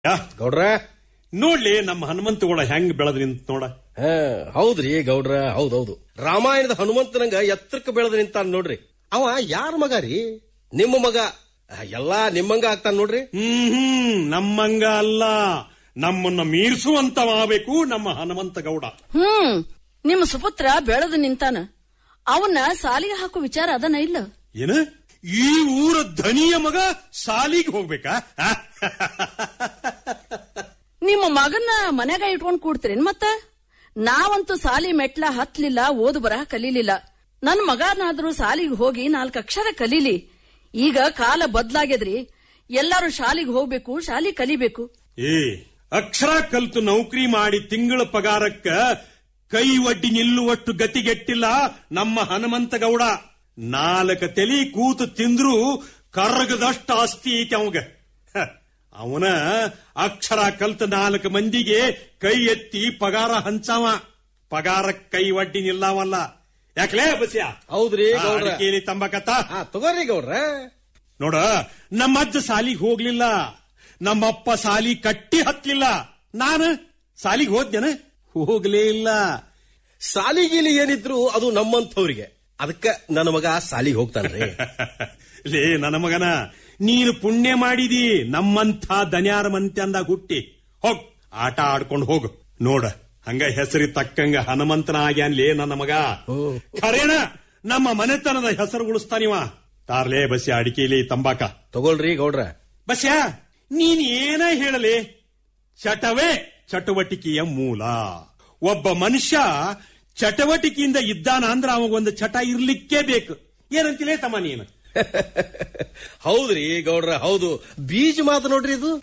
ಯಾ, ಗೌಡ್ರ ನೋಡ್ಲಿ ನಮ್ಮ ಹನುಮಂತಗೌಡ ಹೆಂಗ್ ಬೆಳೆದ್ ನಿಂತ ನೋಡ ಹಾ, ಹೌದ್ರಿ ಗೌಡ್ರ ಹೌದೌದು ರಾಮಾಯಣದ ಹನುಮಂತನಂಗ ಎತ್ತರಕ್ಕೆ ಬೆಳೆದ ನಿಂತಾನ ನೋಡ್ರಿ ಅವ ಯಾರ ಮಗ ರೀ ನಿಮ್ಮ ಮಗ ಆ, ಎಲ್ಲಾ ನಿಮ್ಮಂಗ ಆಗ್ತಾನ ನೋಡ್ರಿ ಹ್ಮ್ ಹ್ಮ್ ನಮ್ಮಂಗ ಅಲ್ಲ ನಮ್ಮನ್ನ ಮೀರಿಸುವಂತವಾಗಬೇಕು ನಮ್ಮ ಹನುಮಂತ ಗೌಡ ಹ್ಮ್ ನಿಮ್ಮ ಸುಪುತ್ರ ಬೆಳೆದು ನಿಂತಾನ ಅವನ್ನ ಸಾಲಿಗೆ ಹಾಕೋ ವಿಚಾರ ಅದನ ಇಲ್ಲ ಏನು ಈ ಊರ ಧನಿಯ ಮಗ ಸಾಲಿಗೆ ಹೋಗ್ಬೇಕಾ ಆ? ನಿಮ್ಮ ಮಗನ್ನ ಮನ್ಯಾಗ ಇಟ್ಕೊಂಡ್ ಕೂಡ್ತೀರೇನ್ ಮತ್ತ ನಾವಂತೂ ಸಾಲಿ ಮೆಟ್ಲ ಹತ್ಲಿಲ್ಲ ಓದು ಬರಹ ಕಲೀಲಿಲ್ಲ ನನ್ ಮಗನಾದ್ರೂ ಸಾಲಿಗೆ ಹೋಗಿ ನಾಲ್ಕು ಅಕ್ಷರ ಕಲೀಲಿ ಈಗ ಕಾಲ ಬದ್ಲಾಗ್ಯದ್ರಿ ಎಲ್ಲಾರು ಶಾಲಿಗೆ ಹೋಗ್ಬೇಕು ಶಾಲಿ ಕಲಿಬೇಕು ಏ ಅಕ್ಷರ ಕಲ್ತು ನೌಕರಿ ಮಾಡಿ ತಿಂಗಳ ಪಗಾರಕ್ಕ ಕೈ ಒಡ್ಡಿ ನಿಲ್ಲುವಷ್ಟು ಗತಿಗೆಟ್ಟಿಲ್ಲ ನಮ್ಮ ಹನುಮಂತ ಗೌಡ ನಾಲ್ಕ ತಲಿ ಕೂತು ತಿಂದ್ರು ಕರ್ಗದಷ್ಟು ಆಸ್ತಿ ಐತಿ ಅವಂಗ ಹ, ಅವನ ಅಕ್ಷರ ಕಲ್ತ ನಾಲ್ಕು ಮಂದಿಗೆ ಕೈ ಎತ್ತಿ ಪಗಾರ ಹಂಚಾವ ಪಗಾರ ಕೈ ಒಡ್ಡಿ ನಿಲ್ಲವಲ್ಲ ಯಾಕಲೇ ಬಸ್ಯಾ ಹೌದ್ರಿ ಆ, ಗೌಡ್ರ ಅಡಿಕೆಲಿ ತಂಬಕತ್ತ ಹಾ ತಗೋರಿ ಗೌಡ್ರ ನೋಡ ನಮ್ಮಜ್ಜ ಸಾಲಿಗೆ ಹೋಗ್ಲಿಲ್ಲ ನಮ್ಮಪ್ಪ ಸಾಲಿ ಕಟ್ಟಿ ಹತ್ಲಿಲ್ಲ ನಾನು ಸಾಲಿಗೆ ಹೋದ್ನೇನ ಹೋಗ್ಲೇ ಇಲ್ಲ ಸಾಲಿಗೀಲಿ ಏನಿದ್ರು ಅದು ನಮ್ಮಂಥವ್ರಿಗೆ ಅದಕ್ಕ ನನ್ನ ಮಗ ಸಾಲಿಗೆ ಹೋಗ್ತಾನ್ರಿ ಲೇ ನನ್ನ ಮಗನ ನೀನು ಪುಣ್ಯ ಮಾಡಿದಿ ನಮ್ಮಂಥ ದನ್ಯಾರ ಮಂತೆ ಅಂದಾಗ ಹುಟ್ಟಿ ಹೋಗ್ ಆಟ ಆಡ್ಕೊಂಡು ಹೋಗು ನೋಡ ಹಂಗ ಹೆಸರಿ ತಕ್ಕಂಗ ಹನುಮಂತನ ಆಗ್ಯಾನ್ಲೇ ನನ್ನ ಮಗ ಖರೇನ ನಮ್ಮ ಮನೆತನದ ಹೆಸರು ಉಳಿಸ್ತಾನಿವ ತಾರ್ಲೇ ಬಸ್ಯ ಅಡಿಕೆಲಿ ತಂಬಾಕ ತಗೊಳ್ರಿ ಗೌಡ್ರ ಬಸ್ಯಾ ನೀನ್ ಏನ ಹೇಳಲಿ ಚಟವೇ ಚಟುವಟಿಕೆಯ ಮೂಲ ಒಬ್ಬ ಮನುಷ್ಯ ಚಟುವಟಿಕೆಯಿಂದ ಇದ್ದಾನ ಅಂದ್ರ ಅವಾಗೊಂದು ಚಟ ಇರ್ಲಿಕ್ಕೇ ಬೇಕು ಏನಂತಿಲೇ ತಮ್ಮ ನೀನು ಹೌದ್ರಿ ಗೌಡ್ರ ಹೌದು ಬೀಜ ಮಾತು ನೋಡ್ರಿ ಇದು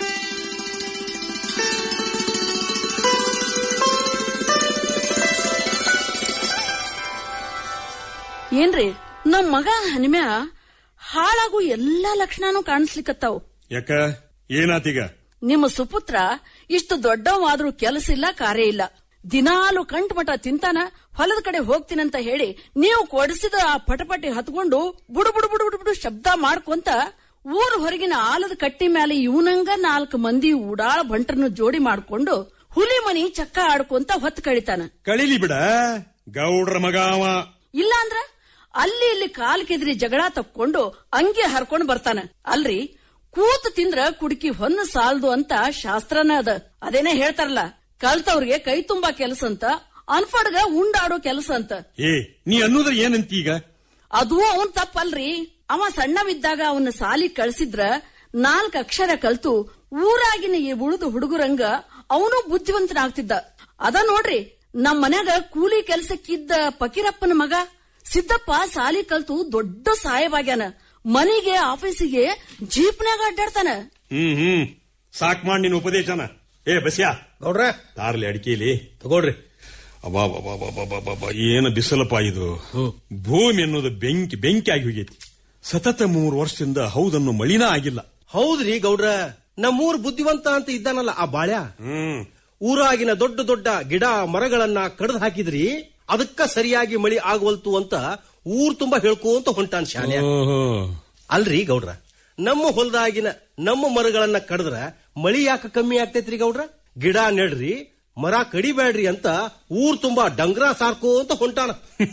ಏನ್ರಿ ನಮ್ ಮಗ ಹನಿಮ್ಯಾ ಹಾಳಾಗು ಎಲ್ಲಾ ಲಕ್ಷಣನೂ ಕಾಣಿಸ್ಲಿಕ್ಕತ್ತಾವ್ ಯಾಕ ಏನಾತೀಗ ನಿಮ್ಮ ಸುಪುತ್ರ ಇಷ್ಟು ದೊಡ್ಡವಾದ್ರೂ ಕೆಲಸ ಇಲ್ಲ ಕಾರ್ಯ ಇಲ್ಲ ದಿನಾಲು ಕಂಠಮಠ ತಿಂತಾನ ಹೊಲದ ಕಡೆ ಹೋಗ್ತೀನಂತ ಹೇಳಿ ನೀವು ಕೊಡಿಸಿದ ಆ ಪಟಪಟಿ ಹತ್ಕೊಂಡು ಬುಡು ಬುಡು ಬುಡು ಬುಡು ಬುಡು ಶಬ್ದ ಮಾಡ್ಕೊಂತ ಊರ್ ಹೊರಗಿನ ಆಲದ ಕಟ್ಟಿ ಮೇಲೆ ಇವನಂಗ ನಾಲ್ಕು ಮಂದಿ ಉಡಾಳ ಬಂಟರನ್ನು ಜೋಡಿ ಮಾಡ್ಕೊಂಡು ಹುಲಿ ಮನಿ ಚಕ್ಕ ಆಡ್ಕೊಂತ ಹೊತ್ತು ಕಳಿತಾನ ಕಳಿಲಿ ಬಿಡ ಗೌಡ್ರ ಮಗ ಅವ ಇಲ್ಲ ಅಂದ್ರ ಅಲ್ಲಿ ಇಲ್ಲಿ ಕಾಲ್ ಕೆದ್ರಿ ಜಗಳ ತಕ್ಕೊಂಡು ಅಂಗಿ ಹರ್ಕೊಂಡ್ ಬರ್ತಾನ ಅಲ್ರಿ ಕೂತು ತಿಂದ್ರ ಕುಡುಕಿ ಹೊನ್ನ ಸಾಲ್ದು ಅಂತ ಶಾಸ್ತ್ರನ ಅದ ಅದೇನೇ ಹೇಳ್ತಾರಲ್ಲ ಕಲ್ತವ್ರಿಗೆ ಕೈ ತುಂಬಾ ಕೆಲಸ ಅಂತ ಅನ್ಫಡ್ಗ ಉಂಡಾಡೋ ಕೆಲಸ ಅಂತ ಏ ನೀ ಅನ್ನೋದ್ರ ಏನಂತ ಈಗ ಅದು ಅವನ್ ತಪ್ಪಲ್ರಿ ಅವ ಸಣ್ಣವಿದ್ದಾಗ ಅವನ ಸಾಲಿ ಕಳ್ಸಿದ್ರ ನಾಲ್ಕ್ ಅಕ್ಷರ ಕಲ್ತು ಊರಾಗಿನ ಈ ಉಳಿದು ಹುಡುಗರಂಗ ಅವನು ಬುದ್ಧಿವಂತನಾಗ್ತಿದ್ದ ಅದ ನೋಡ್ರಿ ನಮ್ ಮನ್ಯಾಗ ಕೂಲಿ ಕೆಲ್ಸಕ್ಕಿದ್ದ ಫಕೀರಪ್ಪನ ಮಗ ಸಿದ್ದಪ್ಪ ಸಾಲಿ ಕಲ್ತು ದೊಡ್ಡ ಸಾಯವಾಗ್ಯಾನ ಮನಿಗೆ ಆಫೀಸಿಗೆ ಜೀಪ್ನ್ಯಾಗ ಅಡ್ಡಾಡ್ತಾನ ಹ್ಮ್ ಹ್ಮ್ ಸಾಕ್ ಮಾಡಿ ನಿನ್ ಉಪದೇಶನ ಏ ಬಸ್ಯಾ ಗೌಡ್ರ ತಾರ್ಲಿ ಅಡಿಕೆಲಿ ತಗೊಳ್ರಿ ಅಬಾಬಾಬಾಬಾಬಾಬಾ ಏನು ಬಿಸಿಲಪ್ಪ ಇದು ಭೂಮಿ ಅನ್ನೋದು ಬೆಂಕಿ ಬೆಂಕಿ ಆಗಿ ಹೋಗೈತಿ ಸತತ ಮೂರು ವರ್ಷದಿಂದ ಹೌದನ್ನು ಮಳಿನ ಆಗಿಲ್ಲ ಹೌದ್ರಿ ಗೌಡ್ರ ನಮ್ಮೂರ್ ಬುದ್ಧಿವಂತ ಅಂತ ಇದ್ದಾನಲ್ಲ ಆ ಬಾಳ್ಯ ಹ್ಮ್ ಊರಾಗಿನ ದೊಡ್ಡ ದೊಡ್ಡ ಗಿಡ ಮರಗಳನ್ನ ಕಡ್ದು ಹಾಕಿದ್ರಿ ಅದಕ್ಕ ಸರಿಯಾಗಿ ಮಳಿ ಆಗವಲ್ತು ಅಂತ ಊರ್ ತುಂಬಾ ಹೇಳ್ಕೋಂತ ಹೊಂಟಾನ್ ಶಾಲೆ ಓಹೋ. ಅಲ್ರಿ ಗೌಡ್ರ ನಮ್ಮ ಹೊಲದಾಗಿನ ನಮ್ಮ ಮರಗಳನ್ನ ಕಡದ್ರ ಮಳಿ ಯಾಕ ಕಮ್ಮಿ ಆಗ್ತೈತ್ರಿ ಗೌಡ್ರ ಗಿಡ ನೆಡ್ರಿ ಮರ ಕಡಿಬೇಡ್ರಿ ಅಂತ ಊರ್ ತುಂಬಾ ಡಂಗ್ರ ಸಾರ್ಕೋ ಅಂತ ಹೊಂಟಾನ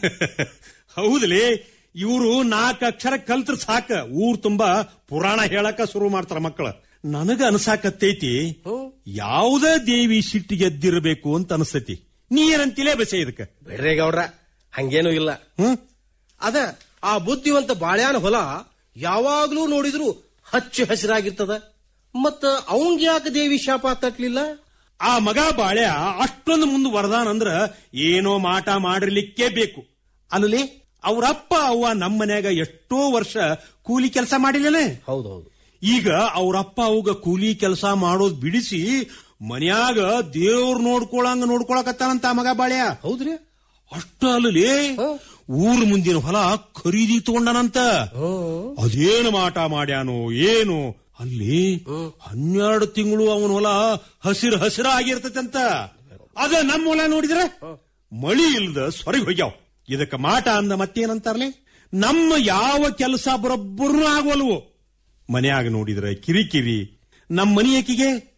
ಹೌದಲೇ ಇವರು ನಾಲ್ಕು ಅಕ್ಷರ ಕಲ್ತ್ರ ಸಾಕ ಊರ್ ತುಂಬಾ ಪುರಾಣ ಹೇಳಕ ಶುರು ಮಾಡ್ತಾರ ಮಕ್ಕಳ ನನಗ ಅನ್ಸಾಕತ್ತೈತಿ ಯಾವುದೇ ದೇವಿ ಸಿಟ್ಟಿಗೆ ಎದ್ದಿರಬೇಕು ಅಂತ ಅನಸ್ತೈತಿ ನೀ ಏನಂತಿಲೇ ಬಸೆ ಇದಕ್ಕ ಬೇಡ್ರಿ ಗೌಡ್ರ ಹಂಗೇನು ಇಲ್ಲ ಹ್ಮ್ ಅದ ಆ ಬುದ್ಧಿವಂತ ಬಾಳ್ಯಾನ ಹೊಲ ಯಾವಾಗ್ಲೂ ನೋಡಿದ್ರು ಹಚ್ಚು ಹಸಿರಾಗಿರ್ತದ ಮತ್ತ ಅವಂಗ್ ಯಾಕೆ ದೇವಿ ಶಾಪ ತಟ್ಲಿಲ್ಲ ಆ ಮಗ ಬಾಳ್ಯ ಅಷ್ಟೊಂದು ಮುಂದೆ ವರದಾನ ಅಂದ್ರ ಏನೋ ಮಾಟ ಮಾಡಿರ್ಲಿಕ್ಕೇ ಬೇಕು ಅಲ್ಲಿ ಅವ್ರಪ್ಪ ಅವ್ವ ನಮ್ಮ ಮನ್ಯಾಗ ಎಷ್ಟೋ ವರ್ಷ ಕೂಲಿ ಕೆಲಸ ಮಾಡಿಲ್ಲನೆ ಹೌದೌದು ಈಗ ಅವ್ರಪ್ಪ ಅವ್ಗ ಕೂಲಿ ಕೆಲಸ ಮಾಡೋದ್ ಬಿಡಿಸಿ ಮನ್ಯಾಗ ದೇವ್ರ ನೋಡ್ಕೊಳಂಗ ನೋಡ್ಕೊಳಕತ್ತಾನಂತ ಆ ಮಗ ಬಾಳ್ಯ ಹೌದ್ರಿ ಅಷ್ಟ ಅಲ್ಲಲಿ ಊರ್ ಮುಂದಿನ ಹೊಲ ಖರೀದಿ ತಗೊಂಡನಂತ ಅದೇನು ಮಾಟ ಮಾಡ್ಯಾನೋ ಏನು ಅಲ್ಲಿ ಹನ್ನೆರಡು ತಿಂಗಳು ಅವನ ಹೊಲ ಹಸಿರು ಹಸಿರ ಆಗಿರ್ತದಂತ ಅದ ನಮ್ಮ ಹೊಲ ನೋಡಿದ್ರೆ ಮಳಿ ಇಲ್ದ ಸೊರಗಿ ಹೋಗ್ಯಾವ ಇದಕ್ಕ ಮಾಟ ಅಂದ ಮತ್ತೇನಂತಾರ್ಲಿ ನಮ್ಮ ಯಾವ ಕೆಲಸ ಬರೋಬ್ಬರೂ ಆಗೋಲ್ವು ಮನ್ಯಾಗ ನೋಡಿದ್ರೆ ಕಿರಿಕಿರಿ ನಮ್ಮ ಮನೆಯಕಿಗೆ